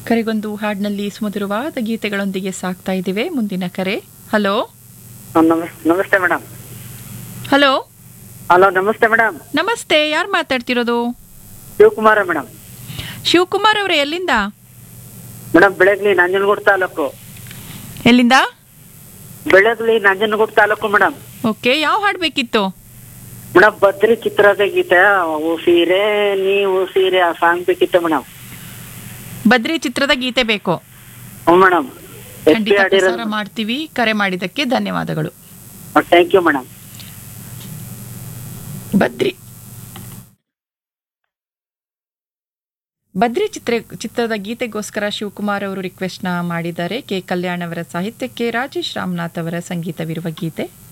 ಕರೆಗೊಂದು ಹಾಡಿನಲ್ಲಿ ಸುಮಧುರವಾದ ಗೀತೆಗಳೊಂದಿಗೆ ಸಾಕ್ತಾ ಇದ್ದೇವೆ ಮುಂದಿನ ಕರೆ ಹಲೋ ನಮಸ್ ನಮಸ್ತೆ ಮೇಡಮ್ ಹಲೋ ಹಲೋ ನಮಸ್ತೆ ಮೇಡಮ್ ನಮಸ್ತೆ ಯಾರು ಮಾತಾಡ್ತಿರೋದು ಶಿವಕುಮಾರ ಮೇಡಮ್ ಶಿವಕುಮಾರ್ ಅವರೇ ಎಲ್ಲಿಂದ ಮೇಡಮ್ ಬೆಳಗ್ಲಿ ನಂಜನಗೂಡು ತಾಲೂಕು ಎಲ್ಲಿಂದ ಬೆಳಗ್ಲಿ ನಂಜನಗೂಡು ತಾಲೂಕು ಮೇಡಮ್ ಓಕೆ ಯಾವ ಹಾಡು ಬೇಕಿತ್ತು ಮೇಡಮ್ ಬದ್ರಿ ಚಿತ್ರದ ಗೀತೆ ಸೀರೆ ನೀವು ಸೀರೆ ಆ ಸಾಂಗ್ ಬೇಕಿತ್ತು ಮೇಡಮ್ ಬದ್ರಿ ಚಿತ್ರದ ಗೀತೆ ಬೇಕು ಹ್ಞೂ ಮೇಡಮ್ ಎಸ್ ಪಿ ಖಂಡಿತ ಆಡಿರೋದು ಪ್ರಸಾರ ಮಾಡ್ತೀವಿ ಕರೆ ಮಾಡಿದ್ದಕ್ಕೆ ಧನ್ಯವಾದಗಳು thank you madam Badri Badri ಚಿತ್ರ ಚಿತ್ರದ ಗೀತೆಗೋಸ್ಕರ ಶಿವಕುಮಾರ್ ಅವರು ರಿಕ್ವೆಸ್ಟ್ನ ಮಾಡಿದ್ದಾರೆ ಕೆ ಕಲ್ಯಾಣ್ ಅವರ ಸಾಹಿತ್ಯಕ್ಕೆ ರಾಜೇಶ್ ರಾಮನಾಥ್ ಅವರ ಸಂಗೀತವಿರುವ ಗೀತೆ